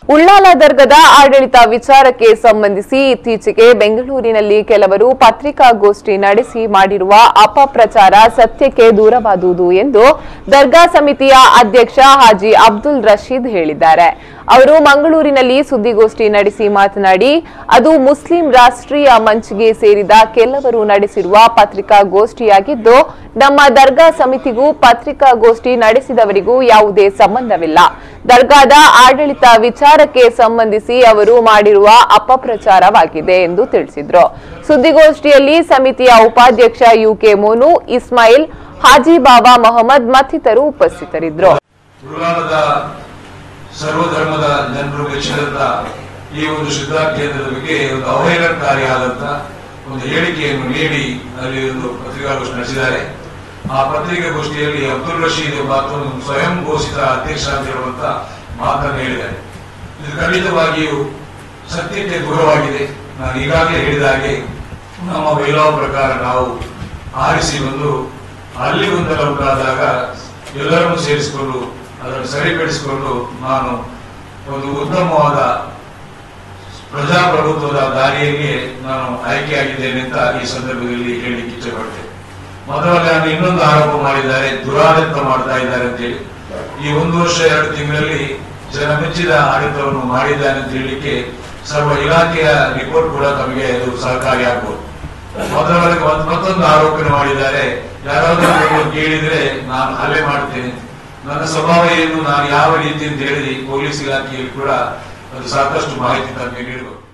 ಉಳ್ಳಾಲ ದರ್ಗದ ಆಡಳಿತ ವಿಚಾರಕ್ಕೆ ಸಂಬಂಧಿಸಿ ಇತ್ತೀಚೆಗೆ ಬೆಂಗಳೂರಿನಲ್ಲಿ ಕೆಲವರು ಪತ್ರಿಕಾಗೋಷ್ಠಿ ನಡೆಸಿ ಮಾಡಿರುವ ಅಪಪ್ರಚಾರ ಸತ್ಯಕ್ಕೆ ದೂರವಾದುದು ಎಂದು ದರ್ಗಾ ಸಮಿತಿಯ ಅಧ್ಯಕ್ಷ ಹಾಜಿ ಅಬ್ದುಲ್ ರಶೀದ್ ಹೇಳಿದ್ದಾರೆ ಅವರು ಮಂಗಳೂರಿನಲ್ಲಿ ಸುದ್ದಿಗೋಷ್ಠಿ ನಡೆಸಿ ಮಾತನಾಡಿ ಅದು ಮುಸ್ಲಿಂ ರಾಷ್ಟ್ರೀಯ ಮಂಚ್ಗೆ ಸೇರಿದ ಕೆಲವರು ನಡೆಸಿರುವ ಪತ್ರಿಕಾಗೋಷ್ಠಿಯಾಗಿದ್ದು ನಮ್ಮ ದರ್ಗಾ ಸಮಿತಿಗೂ ಪತ್ರಿಕಾಗೋಷ್ಠಿ ನಡೆಸಿದವರಿಗೂ ಯಾವುದೇ ಸಂಬಂಧವಿಲ್ಲ ದರ್ಗಾದ ಆಡಳಿತ ವಿಚಾರಕ್ಕೆ ಸಂಬಂಧಿಸಿ ಅವರು ಮಾಡಿರುವ ಅಪಪ್ರಚಾರವಾಗಿದೆ ಎಂದು ತಿಳಿಸಿದ್ರು ಸುದ್ದಿಗೋಷ್ಠಿಯಲ್ಲಿ ಸಮಿತಿಯ ಉಪಾಧ್ಯಕ್ಷ ಯುಕೆ ಮೋನು ಇಸ್ಮಾಯಿಲ್ ಹಾಜಿ ಬಾಬಾ ಮೊಹಮ್ಮದ್ ಮತ್ತಿತರರು ಉಪಸ್ಥಿತರಿದ್ದರು ಉಳ್ಳಾಲದ ಸರ್ವಧರ್ಮದ ಜನರು ಮೆಚ್ಚಿದಂತ ಈ ಒಂದು ಶ್ರದ್ಧಾ ಕೇಂದ್ರದ ಬಗ್ಗೆ ಒಂದು ಅವಹೇಳನಕಾರಿಯಾದಂತ ಒಂದು ಹೇಳಿಕೆಯನ್ನು ನೀಡಿ ಅಲ್ಲಿ ಒಂದು ಪತ್ರಿಕಾಗೋಷ್ಠಿ ನಡೆಸಿದ್ದಾರೆ ಆ ಪತ್ರಿಕಾಗೋಷ್ಠಿಯಲ್ಲಿ ಅಬ್ದುಲ್ ರಶೀದ್ ಎಂಬ ಆತನು ಸ್ವಯಂ ಘೋಷಿತ ಅಧ್ಯಕ್ಷ ಅಂತ ಹೇಳುವಂತ ಮಾತನ್ನು ಹೇಳಿದ್ದಾರೆ ಇದು ಖಂಡಿತವಾಗಿಯೂ ಸತ್ಯಕ್ಕೆ ದೂರವಾಗಿದೆ ನಾನು ಈಗಾಗಲೇ ಹೇಳಿದ ಹಾಗೆ ನಮ್ಮ ಬೈಲಾವ ಪ್ರಕಾರ ನಾವು ಆರಿಸಿ ಬಂದು ಅಲ್ಲಿ ಗೊಂದಲ ಉಂಟಾದಾಗ ಎಲ್ಲರನ್ನು ಸೇರಿಸಿಕೊಂಡು ಅದನ್ನು ಸರಿಪಡಿಸಿಕೊಂಡು ನಾನು ಒಂದು ಉತ್ತಮವಾದ ಪ್ರಜಾಪ್ರಭುತ್ವದ ದಾರಿಯಲ್ಲಿ ನಾನು ಆಯ್ಕೆಯಾಗಿದ್ದೇನೆ ಅಂತ ಈ ಸಂದರ್ಭದಲ್ಲಿ ಹೇಳಲಿಕ್ಕೆ ಇಷ್ಟಪಡ್ತೇನೆ ಮೊದಲನೇ ನಾನು ಇನ್ನೊಂದು ಆರೋಪ ಮಾಡಿದ್ದಾರೆ ದುರಾಡಳಿತ ಮಾಡ್ತಾ ಇದ್ದಾರೆ ಅಂತೇಳಿ ಈ ಒಂದು ವರ್ಷ ಎರಡು ತಿಂಗಳಲ್ಲಿ ಜನ ಮೆಚ್ಚಿದ ಆಡಳಿತವನ್ನು ಮಾಡಿದ್ದಾನೆ ಅಂತ ಹೇಳಲಿಕ್ಕೆ ಸರ್ವ ಇಲಾಖೆಯ ರಿಪೋರ್ಟ್ ಕೂಡ ತಮಗೆ ಅದು ಸಹಕಾರಿಯಾಗಬಹುದು ಮೊದಲನೇ ಒಂದು ಮತ್ತೊಂದು ಆರೋಪನೆ ಮಾಡಿದ್ದಾರೆ ಯಾರಾದ್ರೂ ಒಬ್ಬರು ಕೇಳಿದ್ರೆ ನಾನು ಹಲ್ಲೆ ಮಾಡ್ತೇನೆ ನನ್ನ ಸ್ವಭಾವ ಏನು ನಾನು ಯಾವ ರೀತಿ ಅಂತ ಹೇಳಿ ಪೊಲೀಸ್ ಇಲಾಖೆಯಲ್ಲಿ ಕೂಡ ಅದು ಸಾಕಷ್ಟು ಮಾಹಿತಿ ತಮಗೆ ನೀಡಬೇಕು